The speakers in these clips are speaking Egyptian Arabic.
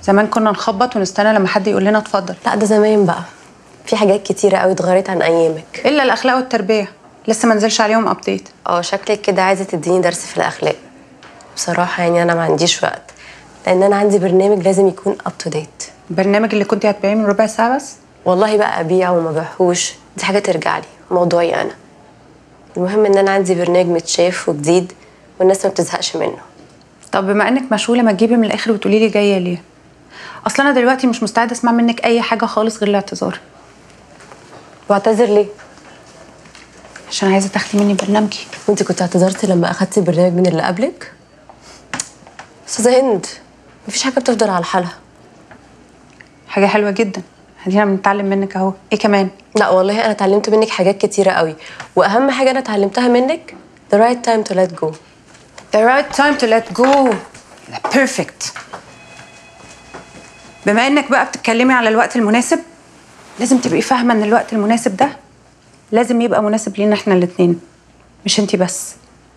زمان كنا نخبط ونستنى لما حد يقول لنا اتفضل لا ده زمان بقى في حاجات كتيرة قوي اتغيرت عن ايامك الا الاخلاق والتربيه لسه ما نزلش عليهم ابديت اه شكلك كده عايزة تديني درس في الاخلاق بصراحة يعني انا ما عنديش وقت لان انا عندي برنامج لازم يكون اب تو ديت البرنامج اللي كنت هتبيعيه من ربع ساعه بس والله بقى ابيعه وما بيعهوش دي حاجة ترجع لي موضوعي انا المهم ان انا عندي برنامج متشاف وجديد والناس ما بتزهقش منه طب بما انك مشغوله ما تجيبي من الاخر وتقولي لي جايه ليه اصل انا دلوقتي مش مستعده اسمع منك اي حاجه خالص غير الاعتذار واعتذر ليه عشان عايزه تاخدي مني برنامجي وانت كنت اعتذرتي لما اخدتي البرنامج من اللي قبلك استاذة هند مفيش حاجة بتفضل على حالها حاجه حلوه جدا ادينا بنتعلم منك اهو ايه كمان لا والله انا اتعلمت منك حاجات كتيرة قوي واهم حاجة انا اتعلمتها منك the right time to let go The right time to let go perfect بما انك بقى بتتكلمي على الوقت المناسب لازم تبقي فاهمه ان الوقت المناسب ده لازم يبقى مناسب لينا احنا الاتنين مش انتي بس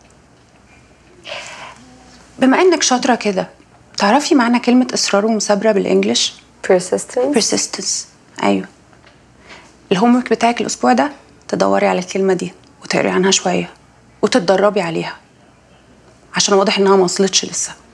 بما انك شاطره كده تعرفي معنى كلمه اصرار ومثابره بالانجلش persistence persistence ايوه الهوم ورك بتاعك الاسبوع ده تدوري على الكلمه دي وتقري عنها شويه وتتدربي عليها عشان واضح انها ما وصلتش لسه